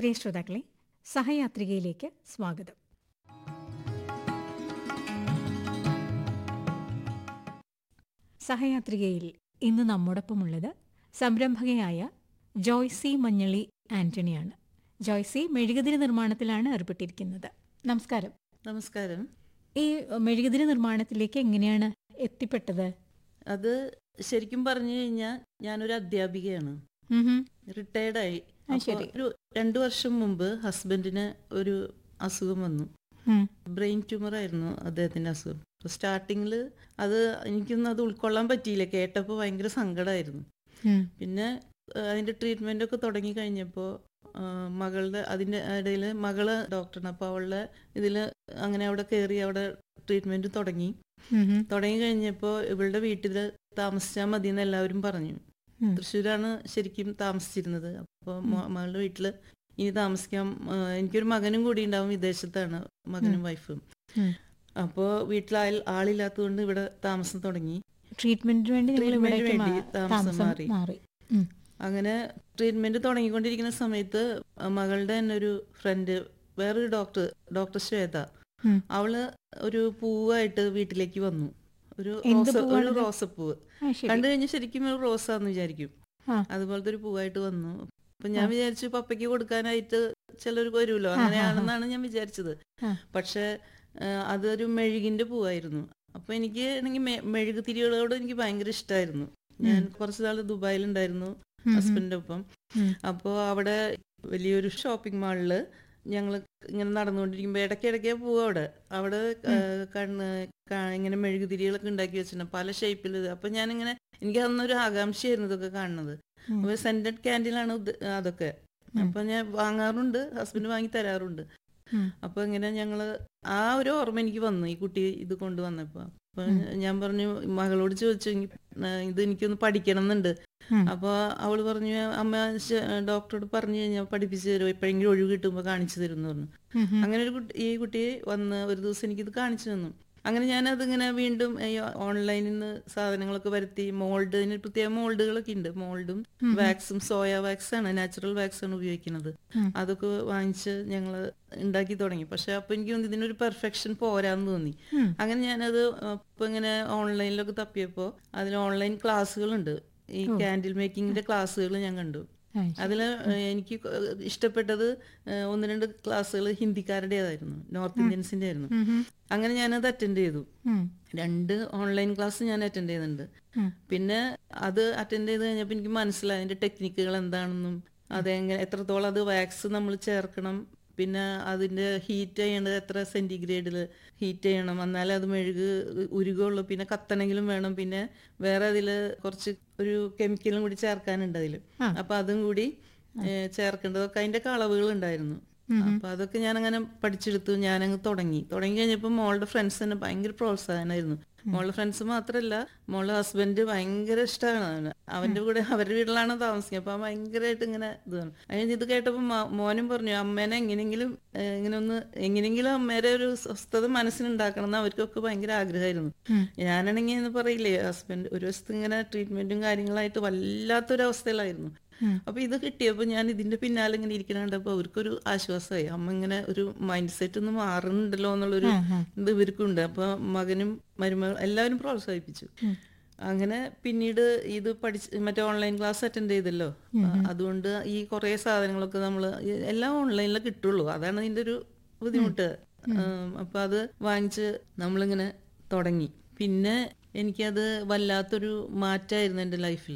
പ്രിയ ശ്രോതാക്കളെ സഹയാത്രികയിലേക്ക് സ്വാഗതം സഹയാത്രികയിൽ ഇന്ന് നമ്മോടൊപ്പമുള്ളത് സംരംഭകയായ ജോയ്സി മഞ്ഞളി ആന്റണിയാണ് ജോയ്സി മെഴുകുതിരി നിർമ്മാണത്തിലാണ് ഏർപ്പെട്ടിരിക്കുന്നത് നമസ്കാരം നമസ്കാരം ഈ മെഴുകുതിരി നിർമ്മാണത്തിലേക്ക് എങ്ങനെയാണ് എത്തിപ്പെട്ടത് അത് ശരിക്കും പറഞ്ഞു കഴിഞ്ഞാൽ ഞാനൊരു അധ്യാപികയാണ് ഉം ഹും. റിട്ടയർഡായി ആ, ശരി. ഒരു രണ്ടു വർഷം മുമ്പ് ഹസ്ബൻഡിന് ഒരു അസുഖം വന്നു ഉം. ബ്രെയിൻ ട്യൂമർ ആയിരുന്നു അദ്ദേഹത്തിന്റെ അസുഖം സ്റ്റാർട്ടിങ്ങിൽ അത് എനിക്കൊന്നും അത് ഉൾക്കൊള്ളാൻ പറ്റിയില്ല കേട്ടപ്പോൾ ഭയങ്കര സങ്കടമായിരുന്നു ഉം. പിന്നെ ആ, അതിന്റെ ട്രീറ്റ്മെന്റ് ഒക്കെ തുടങ്ങി കഴിഞ്ഞപ്പോൾ മകളുടെ അതിന്റെ ഇടയിൽ മകള് ഡോക്ടറാണ് അപ്പോൾ അവളുടെ ഇതിൽ അങ്ങനെ അവിടെ കയറി അവിടെ ട്രീറ്റ്മെന്റ് തുടങ്ങി ഉം ഹും. തുടങ്ങി കഴിഞ്ഞപ്പോൾ ഇവളുടെ വീട്ടിൽ താമസിച്ചാൽ മതി എന്ന് എല്ലാവരും പറഞ്ഞു ഉം. തൃശ്ശൂരാണ് ശരിക്കും താമസിച്ചിരുന്നത് അപ്പോൾ മകളുടെ വീട്ടിൽ ഇനി താമസിക്കാം ആ, എനിക്കൊരു മകനും കൂടി ഉണ്ടാവും വിദേശത്താണ് മകനും വൈഫും ഉം. അപ്പോൾ വീട്ടിൽ ആൾ ആളില്ലാത്തതുകൊണ്ട് ഇവിടെ താമസം തുടങ്ങി ട്രീറ്റ്മെന്റിന് വേണ്ടി നിങ്ങൾ ട്രീറ്റ്മെന്റിന് ഇവിടേക്ക് വേണ്ടി മാ- താമസം താമസം മാറി. മാറി ഉം. അങ്ങനെ ട്രീറ്റ്മെന്റ് തുടങ്ങിക്കൊണ്ടിരിക്കുന്ന സമയത്ത് ആ, മകളുടെ തന്നെ ഒരു ഫ്രണ്ട് വേറൊരു ഡോക്ടർ ഡോക്ടർ ശ്വേത ഉം. അവള് ഒരു പൂവായിട്ട് വീട്ടിലേക്ക് വന്നു ഒരു എന്ത് റോസ ഒരു പൂവാണിത്? റോസപ്പൂവ് ആ, ശരി. കണ്ടു കഴിഞ്ഞാൽ ശരിക്കും ഒരു റോസാന്ന് വിചാരിക്കും ആ. അതുപോലത്തെ ഒരു പൂവായിട്ട് വന്നു അപ്പൊ ഞാൻ ആ. വിചാരിച്ചു പപ്പയ്ക്ക് കൊടുക്കാനായിട്ട് ചിലർ വരുമല്ലോ ആ, ആ, ആ. അങ്ങനെയാണെന്നാണ് ഞാൻ വിചാരിച്ചത് ആ. പക്ഷെ ആ, അതൊരു മെഴുകിന്റെ പൂവായിരുന്നു അപ്പൊ എനിക്ക് ആണെങ്കിൽ മെ- മെഴുക് തിരികളോട് എനിക്ക് ഭയങ്കര ഇഷ്ടമായിരുന്നു ഞാൻ കുറച്ച് നാൾ ദുബായിലുണ്ടായിരുന്നു ഉം, ഉം. ഹസ്ബൻഡിന്റെ ഒപ്പം ഉം. അപ്പോൾ അവിടെ വലിയൊരു ഷോപ്പിംഗ് മാളില് ഞങ്ങൾ ഇങ്ങനെ നടന്നുകൊണ്ടിരിക്കുമ്പോൾ ഇടയ്ക്കിടയ്ക്ക് പോവും അവിടെ അവിടെ ആ, കണ്ണ് കാ- ഇങ്ങനെ മെഴുകുതിരികളൊക്കെ ഉണ്ടാക്കി വെച്ചിട്ടുണ്ട് പല ഷേപ്പിൽ അപ്പൊ ഞാനിങ്ങനെ എനിക്ക് അന്നൊരു ആകാംക്ഷയായിരുന്നു ഇതൊക്കെ കാണുന്നത് ഉം. അപ്പൊ സെന്റഡ് ക്യാൻഡിലാണ് അതൊക്കെ ഉം. അപ്പൊ ഞാൻ വാങ്ങാറുണ്ട് ഹസ്ബൻഡ് വാങ്ങി തരാറുണ്ട് ഉം. അപ്പൊ ഇങ്ങനെ ഞങ്ങള് ആ ഒരു ഓർമ്മ എനിക്ക് വന്നു ഈ കുട്ടി ഇത് കൊണ്ടുവന്നപ്പോ അപ്പൊ ഞാൻ പറഞ്ഞു മകളോട് ചോദിച്ചു "ഇനി- ആ, ഇത് എനിക്കൊന്ന് പഠിക്കണം എന്നുണ്ട് ഉം. അപ്പൊ അവള് പറഞ്ഞു അമ്മ ശ- ഡോക്ടറോട് പറഞ്ഞു കഴിഞ്ഞാൽ പഠിപ്പിച്ചു തരും എപ്പോഴെങ്കിലും ഒഴിവ് കിട്ടുമ്പോൾ കാണിച്ചു തരും എന്ന് പറഞ്ഞു ഉം, ഉം. അങ്ങനെ ഒരു കുട്ടി ഈ കുട്ടി വന്ന് ഒരു ദിവസം എനിക്കിത് കാണിച്ചു തന്നു അങ്ങനെ ഞാൻ അതിങ്ങനെ വീണ്ടും ഈ ഓൺലൈനിൽ നിന്ന് സാധനങ്ങളൊക്കെ വരുത്തി മോൾഡ് അതിന് പ്രത്യേക മോൾഡുകളൊക്കെ ഉണ്ട് മോൾഡും ഉം. വാക്സും സോയ വാക്സ് ആണ് നാച്ചുറൽ വാക്സ് ആണ് ഉപയോഗിക്കുന്നത് ഉം. അതൊക്കെ വാങ്ങിച്ച് ഞങ്ങൾ ഉണ്ടാക്കി തുടങ്ങി പക്ഷെ അപ്പൊ എനിക്ക് തോന്നി ഇതിനൊരു പെർഫെക്ഷൻ പോരാന്ന് തോന്നി ഉം. അങ്ങനെ ഞാനത് ഇപ്പൊ ഇങ്ങനെ ഓൺലൈനിലൊക്കെ തപ്പിയപ്പോൾ അതിൽ ഓൺലൈൻ ക്ലാസ്സുകളുണ്ട് ഈ കാൻഡിൽ മേക്കിങ്ങിന്റെ ക്ലാസ്സുകൾ ഞാൻ കണ്ടു ആ, അതിൽ എനിക്ക് ഇഷ്ടപ്പെട്ടത് ഏഹ്, ഒന്ന് രണ്ട് ക്ലാസ്സുകൾ ഹിന്ദിക്കാരുടേതായിരുന്നു നോർത്ത് ഇന്ത്യൻസിന്റെ ആയിരുന്നു ഉം, ഉം. അങ്ങനെ ഞാനത് അറ്റൻഡ് ചെയ്തു ഉം. രണ്ട് ഓൺലൈൻ ക്ലാസ് ഞാൻ അറ്റൻഡ് ചെയ്യുന്നുണ്ട് ഉം. പിന്നെ അത് അറ്റൻഡ് ചെയ്ത് കഴിഞ്ഞപ്പോൾ എനിക്ക് മനസ്സിലായി അതിന്റെ ടെക്നിക്കുകൾ എന്താണെന്നും അതെങ്ങനെ എത്രത്തോളം അത് വാക്സ് നമ്മൾ ചേർക്കണം പിന്നെ അതിന്റെ ഹീറ്റ് ചെയ്യേണ്ടത് എത്ര സെന്റിഗ്രേഡിൽ ഹീറ്റ് ചെയ്യണം എന്നാലേ അത് മെഴുക് ഉരുകുള്ളൂ പിന്നെ കത്തണെങ്കിലും വേണം പിന്നെ വേറെ അതിൽ കുറച്ച് ഒരു കെമിക്കലും കൂടി ചേർക്കാനുണ്ട് അതിൽ ആ. അപ്പൊ അതും കൂടി ഏഹ്, ചേർക്കേണ്ടതൊക്കെ അതിന്റെ ഒക്കെ അളവുകൾ ഉണ്ടായിരുന്നു അപ്പൊ അതൊക്കെ ഞാൻ അങ്ങനെ പഠിച്ചെടുത്തു ഞാനങ്ങ് തുടങ്ങി തുടങ്ങി കഴിഞ്ഞപ്പോൾ മോളുടെ ഫ്രണ്ട്സ് തന്നെ ഭയങ്കര പ്രോത്സാഹനമായിരുന്നു മോളുടെ ഫ്രണ്ട്സ് മാത്രല്ല മോളുടെ ഹസ്ബൻഡ് ഭയങ്കര ഇഷ്ടമാണ് അവന് അവന്റെ കൂടെ അവരുടെ വീട്ടിലാണ് താമസിക്കുക അപ്പൊ അവൻ ഭയങ്കരമായിട്ട് ഇങ്ങനെ ഇത് പറഞ്ഞു അതിന് ഇത് കേട്ടപ്പോൾ മോനും പറഞ്ഞു അമ്മേനെ എങ്ങനെയെങ്കിലും ഏഹ്, ഇങ്ങനെ ഒന്ന് എങ്ങനെയെങ്കിലും അമ്മേരെ ഒരു സ്വസ്ഥത മനസ്സിനുണ്ടാക്കണം എന്ന് അവർക്കൊക്കെ ഭയങ്കര ആഗ്രഹമായിരുന്നു ഉം. ഞാനാണെങ്കിൽ എന്ന് പറയില്ലേ ഹസ്ബൻഡ് ഒരു വശത്ത് ഇങ്ങനെ ട്രീറ്റ്മെന്റും കാര്യങ്ങളായിട്ട് വല്ലാത്തൊരു അവസ്ഥയിലായിരുന്നു ഉം. അപ്പൊ ഇത് കിട്ടിയപ്പോൾ ഞാൻ ഇതിന്റെ പിന്നാലെ ഇങ്ങനെ ഇരിക്കണ കണ്ടപ്പോ അവർക്കൊരു ആശ്വാസമായി അമ്മ ഇങ്ങനെ ഒരു മൈൻഡ് സെറ്റ് ഒന്ന് മാറുന്നുണ്ടല്ലോ എന്നുള്ളൊരു ആ, ആ. ഇത് ഇവർക്കുണ്ട് അപ്പൊ മകനും മരുമകളും എല്ലാവരും പ്രോത്സാഹിപ്പിച്ചു ഉം. അങ്ങനെ പിന്നീട് ഇത് പഠിച്ച് മറ്റേ ഓൺലൈൻ ക്ലാസ് അറ്റൻഡ് ചെയ്തല്ലോ അതുകൊണ്ട് ഈ കുറേ സാധനങ്ങളൊക്കെ നമ്മൾ എല്ലാം ഓൺലൈനിൽ കിട്ടുള്ളൂ അതാണ് ഇതിന്റെ ഒരു ബുദ്ധിമുട്ട് ഉം, അപ്പൊ അത് വാങ്ങിച്ച് നമ്മളിങ്ങനെ തുടങ്ങി പിന്നെ എനിക്കത് വല്ലാത്തൊരു മാറ്റമായിരുന്നു എൻ്റെ ലൈഫിൽ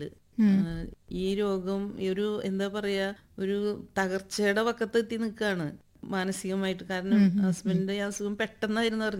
ഈ രോഗം ഈ ഒരു എന്താ പറയാ ഒരു തകർച്ചയുടെ പക്കത്ത് എത്തി നിൽക്കുകയാണ് മാനസികമായിട്ട് കാരണം ഹസ്ബൻഡിന്റെ ഈ അസുഖം പെട്ടെന്നായിരുന്നു അറിഞ്ഞത്